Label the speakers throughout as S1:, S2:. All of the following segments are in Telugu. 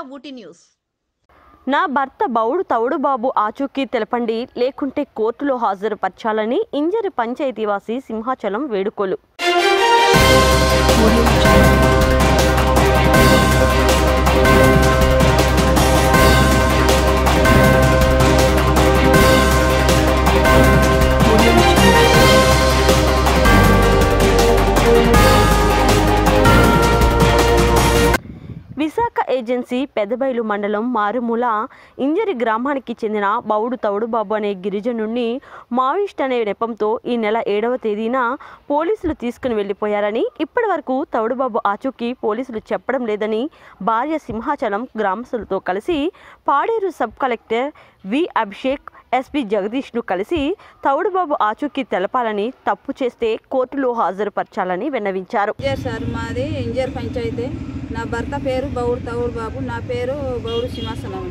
S1: ఊటీ న్యూస్
S2: నా భర్త బౌడు తౌడు బాబు ఆచూకీ తెలపండి లేకుంటే కోర్టులో హాజరుపరచాలని ఇంజరి పంచాయతీవాసి సింహాచలం వేడుకోలు విశాఖ ఏజెన్సీ పెదబైలు మండలం మారుమూల ఇంజరి గ్రామానికి చెందిన బౌడు తౌడుబాబు అనే గిరిజనుణ్ణి మావిస్ట్ అనే నెపంతో ఈ నెల ఏడవ తేదీన పోలీసులు తీసుకుని వెళ్ళిపోయారని ఇప్పటి వరకు తౌడుబాబు ఆచూకీ పోలీసులు చెప్పడం లేదని భార్య సింహాచలం గ్రామస్తులతో కలిసి Paderu sub collector V Abhishek SP జగదీష్ను కలిసి తౌడుబాబు ఆచూకీ తెలపాలని తప్పు చేస్తే కోర్టులో హాజరుపరచాలని విన్నవించారు
S3: ఇంజర్ సార్ మాది ఇంజర్ పంచాయతీ నా భర్త పేరు బౌడు తౌడు బాబు నా పేరు బౌడు సింహాసనం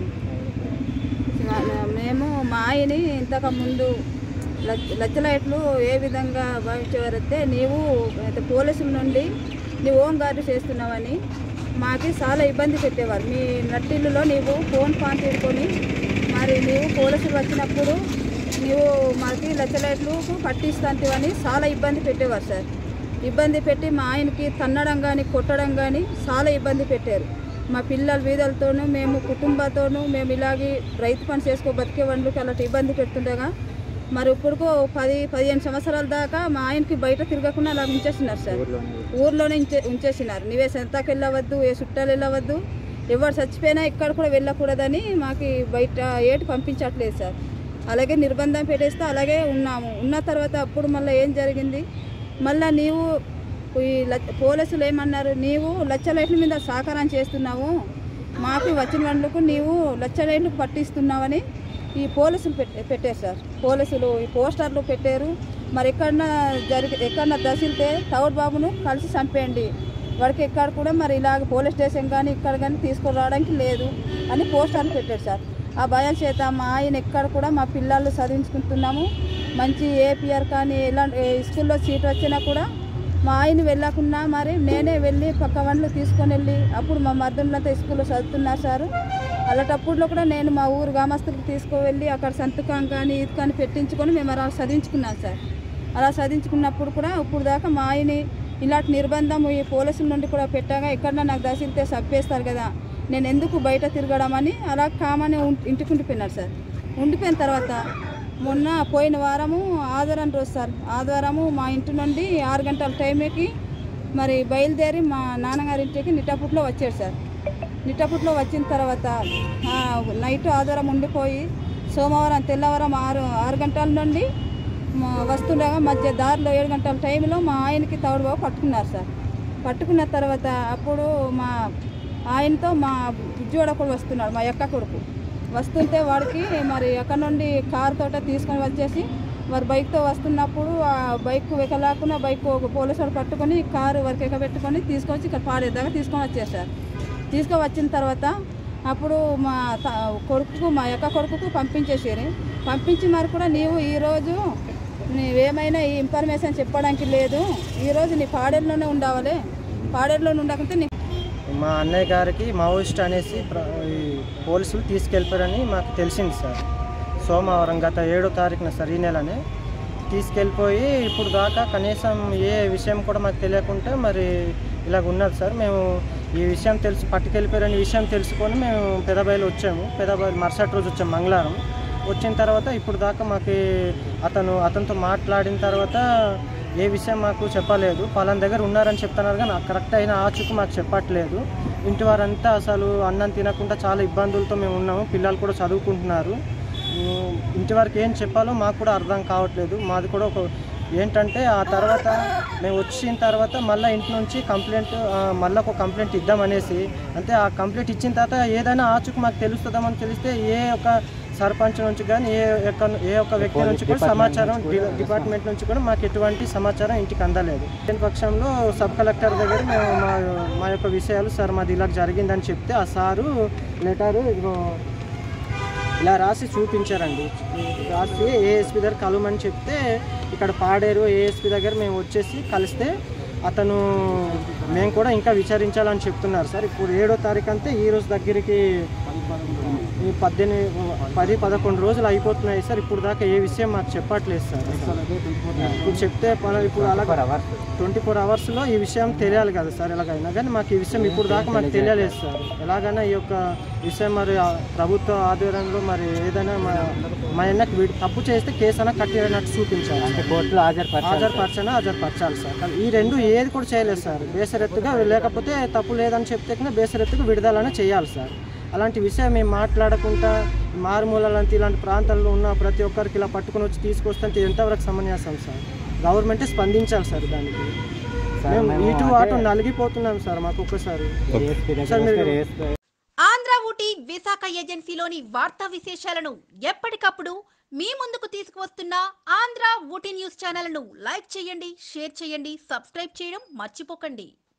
S3: సింహా- మేము మా ఆయని ఇంతకు ముందు లచ్చ- లచ్చలైట్లు ఏ విధంగా భావించేవారైతే నీవు అయితే పోలీసుల నుండి నీ హోం గార్డు చేస్తున్నావని మాకి చాలా ఇబ్బంది పెట్టేవారు మీ నట్టిల్లులో నీవు ఫోన్ పాన్ తీసుకొని మరి నీవు పోలీసులు వచ్చినప్పుడు నీవు మాకి లచ్చలైట్లు పట్టిస్తాంటివని చాలా ఇబ్బంది పెట్టేవారు సార్ ఇబ్బంది పెట్టి మా ఆయనకి తన్నడం కానీ కొట్టడం కానీ చాలా ఇబ్బంది పెట్టారు మా పిల్లల వీధలతోనూ మేము కుటుంబంతోనూ మేము ఇలాగే రైతు పని చేసుకో బతికే వాళ్ళకి అలాంటి ఇబ్బంది పెడుతుండగా మరి ఇప్పుడుకో పది పదిహేను సంవత్సరాల దాకా మా ఆయనకి బయట తిరగకుండా అలా ఉంచేసినారు సార్ ఊర్లోనే ఉంచే ఉంచేసినారు నీవే సంతాకి వెళ్ళవద్దు ఏ చుట్టాలు వెళ్ళవద్దు ఎవరు చచ్చిపోయినా ఇక్కడ కూడా వెళ్ళకూడదని మాకు బయట ఏటి పంపించట్లేదు సార్ అలాగే నిర్బంధం పెట్టేస్తే అలాగే ఉన్నాము ఉన్న తర్వాత అప్పుడు మళ్ళీ ఏం జరిగింది మళ్ళీ నీవు ఈ లచ్చ- పోలీసులు ఏమన్నారు నీవు లచ్చలైట్ల మీద సహకారం చేస్తున్నావు మాకు వచ్చిన వాళ్ళకు నీవు లచ్చలైట్లు పట్టిస్తున్నావని ఈ పోలీసులు పెట్టే పెట్టారు సార్ పోలీసులు ఈ పోస్టర్లు పెట్టారు మరి ఎక్కడన్నా జరిగి ఎక్కడన్నా దశిల్తే తౌడ్ బాబును కలిసి చంపేయండి వాడికి ఎక్కడ కూడా మరి ఇలాగ పోలీస్ స్టేషన్ కానీ ఇక్కడ కానీ తీసుకురావడానికి లేదు అని పోస్టర్లు పెట్టాడు సార్ ఆ భయం చేత మా ఆయన ఎక్కడ కూడా మా పిల్లలు చదివించుకుంటున్నాము మంచి ఏపీఆర్ కానీ ఎలాంటి స్కూల్లో సీట్ వచ్చినా కూడా మా ఆయన వెళ్ళకుండా మరి నేనే వెళ్ళి పక్క వండ్లు తీసుకొని వెళ్ళి అప్పుడు మా మర్దులంతా స్కూల్లో చదువుతున్నారు సారు అలాంటప్పుడులో కూడా నేను మా ఊరు గ్రామస్తులకు తీసుకువెళ్ళి అక్కడ సంతకం కానీ ఇది కానీ పెట్టించుకొని మేము అలా చదివించుకున్నాం సార్ అలా చదివించుకున్నప్పుడు కూడా ఇప్పుడు దాకా మా ఆయన్ని ఇలాంటి నిర్బంధం ఈ పోలీసుల నుండి కూడా పెట్టాగా ఎక్కడన్నా నాకు దశిల్తే సప్పేస్తారు కదా నేను ఎందుకు బయట తిరగడం అని అలా కామని ఉం- ఇంటికి ఉండిపోయినారు సార్ ఉండిపోయిన తర్వాత మొన్న పోయిన వారము ఆదివారం రోజు సార్ ఆదివారము మా ఇంటి నుండి ఆరు గంటల టైంకి మరి బయలుదేరి మా నాన్నగారి ఇంటికి నిటాపుట్లో వచ్చాడు సార్ నిటాపుట్లో వచ్చిన తర్వాత ఆ, నైట్ ఆదివారం ఉండిపోయి సోమవారం తెల్లవారం ఆరు ఆరు గంటల నుండి మా- వస్తుండగా మధ్య దారిలో ఏడు గంటల టైంలో మా ఆయనకి తౌడు బాబు పట్టుకున్నారు సార్ పట్టుకున్న తర్వాత అప్పుడు మా ఆయనతో మా బుజ్జోడ కూడా వస్తున్నాడు మా యొక్క కొడుకు వస్తుంటే వాడికి మరి అక్కడ నుండి కారు తోట తీసుకొని వచ్చేసి వారు బైక్తో వస్తున్నప్పుడు ఆ బైక్ వెకలాకుండా బైక్ ఒక పోలీసు వాడు పట్టుకొని కారు వరకు ఎక్కబెట్టుకొని తీసుకొచ్చి ఇక్కడ పాడేదాకా తీసుకొని వచ్చేసారు తీసుకొని వచ్చిన తర్వాత అప్పుడు మా త- కొడుకు మా యొక్క కొడుకుకు పంపించేసారు పంపించి మరి కూడా నీవు ఈరోజు నీవేమైనా ఈ ఇన్ఫర్మేషన్ చెప్పడానికి లేదు ఈరోజు నీ పాడేరులోనే ఉండవాలి పాడేరులోనే ఉండకుంటే నీ
S4: మా అన్నయ్య గారికి మావోయిస్ట్ అనేసి ప్ర- ఈ పోలీసులు తీసుకెళ్ళిపోయారని మాకు తెలిసింది సార్ సోమవారం గత ఏడో తారీఖున సార్ ఈ నెలనే తీసుకెళ్ళిపోయి ఇప్పుడు దాకా కనీసం ఏ విషయం కూడా మాకు తెలియకుండా మరి ఇలాగ ఉన్నది సార్ మేము ఈ విషయం తెలుసు పట్టుకెళ్ళిపోయారని విషయం తెలుసుకొని మేము పెదబయలు వచ్చాము పెదబయలు మరుసటి రోజు వచ్చాము మంగళవారం వచ్చిన తర్వాత ఇప్పుడు దాకా మాకు అతను అతనితో మాట్లాడిన తర్వాత ఏ విషయం మాకు చెప్పలేదు పలానా దగ్గర ఉన్నారని చెప్తున్నారు కానీ నాకు కరెక్ట్ అయిన ఆచుకు మాకు చెప్పట్లేదు ఇంటి వారంతా అసలు అన్నం తినకుండా చాలా ఇబ్బందులతో మేము ఉన్నాము పిల్లలు కూడా చదువుకుంటున్నారు ఉమ్, ఇంటి వరకు ఏం చెప్పాలో మాకు కూడా అర్థం కావట్లేదు మాది కూడా ఒక ఏంటంటే ఆ తర్వాత మేము వచ్చిన తర్వాత మళ్ళీ ఇంటి నుంచి కంప్లైంట్ మళ్ళీ ఒక కంప్లైంట్ ఇద్దామనేసి అంటే ఆ కంప్లైంట్ ఇచ్చిన తర్వాత ఏదైనా ఆచుకు మాకు తెలుస్తుందామని తెలిస్తే ఏ ఒక సర్పంచ్ నుంచి కానీ ఏ యొక్క ఏ ఒక్క వ్యక్తి నుంచి కూడా సమాచారం డి- డిపార్ట్మెంట్ నుంచి కూడా మాకు ఎటువంటి సమాచారం ఇంటికి అందలేదు లేని పక్షంలో సబ్ కలెక్టర్ దగ్గర మేము మా మా యొక్క విషయాలు సార్ మాది ఇలా జరిగిందని చెప్తే ఆ సారు లెటరు ఇదిగో ఇలా రాసి చూపించారండి రాసి ఏఎస్పి దగ్గర కలవమని చెప్తే ఇక్కడ పాడేరు ఏఎస్పి దగ్గర మేము వచ్చేసి కలిస్తే అతను మేము కూడా ఇంకా విచారించాలని చెప్తున్నారు సార్ ఇప్పుడు ఏడో తారీఖు అంతే ఈ రోజు దగ్గరికి ఈ పద్దెనిమిది పది పదకొండు రోజులు అయిపోతున్నాయి సార్ ఇప్పుడు దాకా ఏ విషయం మాకు చెప్పట్లేదు సార్ అసలు. ఇప్పుడు చెప్తే పల- ఇప్పుడు అలా ట్వంటీ ఫోర్ అవర్స్లో ఈ విషయం తెలియాలి కదా సార్ ఎలాగైనా కానీ మాకు ఈ విషయం ఇప్పుడు దాకా మాకు తెలియలేదు సార్ ఎలాగైనా ఈ యొక్క విషయం మరి ఆ ప్రభుత్వ ఆధ్వర్యంలో మరి ఏదైనా మా మా అన్నకి వీడు తప్పు చేస్తే కేసు అయినా కట్టినట్టు చూపించాలి అంటే కోర్టులో హాజరుపరచనా హాజరుపరచాలి సార్ కానీ ఈ రెండు ఏది కూడా చేయలేదు సార్ బేసరెత్తుగా లేకపోతే తప్పు లేదని చెప్తే కన్నా బేసరెత్తుగా విడుదలనే చేయాలి సార్ అలాంటి విషయం మేము మాట్లాడకుండా మారుమూల లాంటి ఇలాంటి ప్రాంతాల్లో ఉన్న ప్రతి ఒక్కరికి ఇలా పట్టుకొని వచ్చి తీసుకొస్తే ఎంతవరకు సమంజసం సార్ గవర్నమెంటే స్పందించాలి సార్ దానికి మేము ఇటు అటు నలిగిపోతున్నాం సార్ మాకు ఒక్కసారి సార్ మీరు
S1: ఆంధ్ర ఊటీ విశాఖ ఏజెన్సీలోని వార్తా విశేషాలను ఎప్పటికప్పుడు మీ ముందుకు తీసుకువస్తున్న ఆంధ్ర ఊటీ న్యూస్ ఛానల్ను లైక్ చేయండి షేర్ చేయండి సబ్స్క్రైబ్ చేయడం మర్చిపోకండి